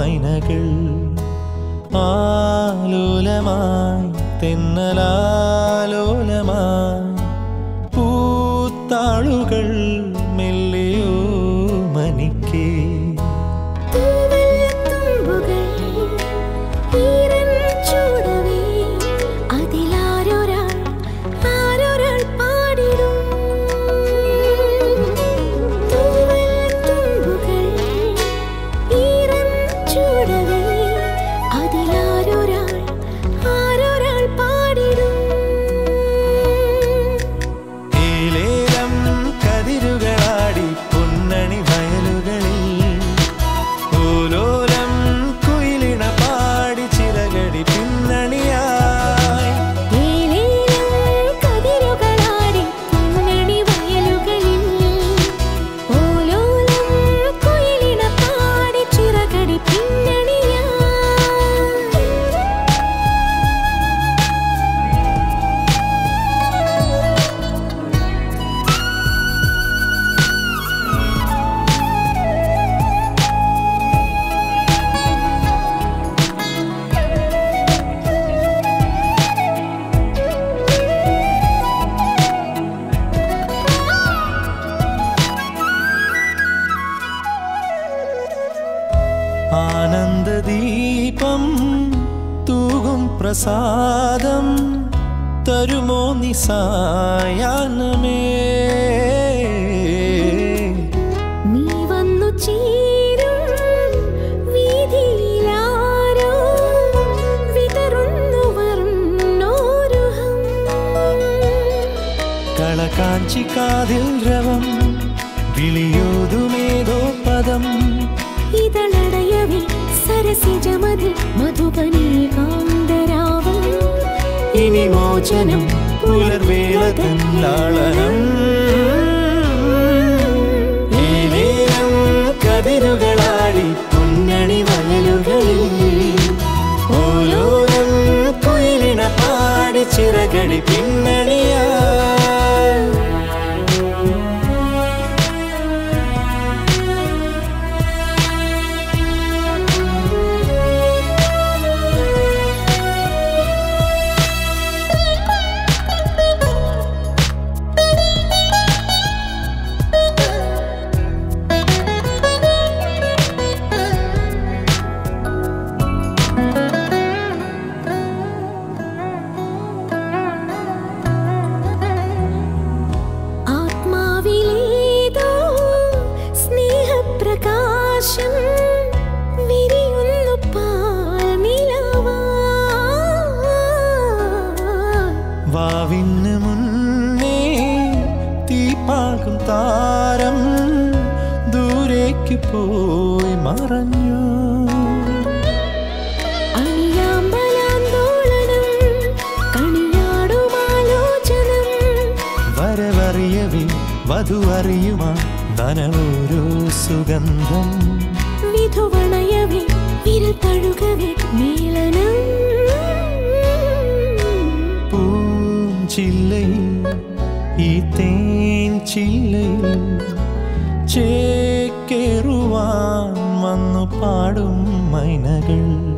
മൈനകൾ ആലോലമായി തെന്നലാലോലമായി പൂത്താളുകൾ മെല്ലിയോ മനിക്കേ തൂവൽത്തുമ്പുകൾ ഈറൻ ചൂടവേ അതിലാരൊരാൾ ആരൊരാൾ പാടിടും തൂവൽത്തുമ്പുകൾ ഈറൻ ചൂടവേ അതിലാരൊരാൾ ആരൊരാൾ പാടിടും ഏലേലം കതിരുകളാടി പൊന്നണി വയലുകളിൽ ഓലോലം കുയിലിണ പാടി ചിറകടി പിന്നണിയായി ഏലേലം കതിരുകളാടി പൊന്നണി വയലുകളിൽ ഓലോലം കുയിലിന പാടി ചിറകടി പിന്നണിയാ ആനന്ദദീപം തൂകും പ്രസാദം തരുമോ നിസായാനമേ നീ വന്നു ചേരും വീതിയിലാരോ വിതറുന്നു വർണ്ണോരുഹം കളകാഞ്ചി കാതിൽ രവം വിളിയോതുമേതോ പദം ഇതളടയവേ സരസിജമതിൽ മധുപനീകാന്തരാവം ഇനി മോചനം പുലർവേള തന്നാളനം ഏലേലം കതിരുകളാടി പൊന്നണി വയലുകളിൽ ഓരോരം കുയിലിണ പാടി ചിറകടി പിന്നണിയാ ആത്മാവിലേതോ സ്നേഹപ്രകാശം വിരിയുന്നു പാൽനിലാവാ വാവിന് മുന്നേ തീപ്പാകും താരം ദൂരേക്ക് പോയി മറഞ്ഞു അണിയാമ്പലാന്തോളനം കണിയാടുമാലോചനം വരവറിയവേ വധു അറിയുമാ നനവോരോ സുഗന്ധം വിധുവണയവേ വിരൽ തഴുകവേ മേളനം പൂഞ്ചില്ലയിൽ ഈ തേൻ ചില്ലയിൽ ചേക്കേറുവാൻ വന്നു പാടും മൈനകൾ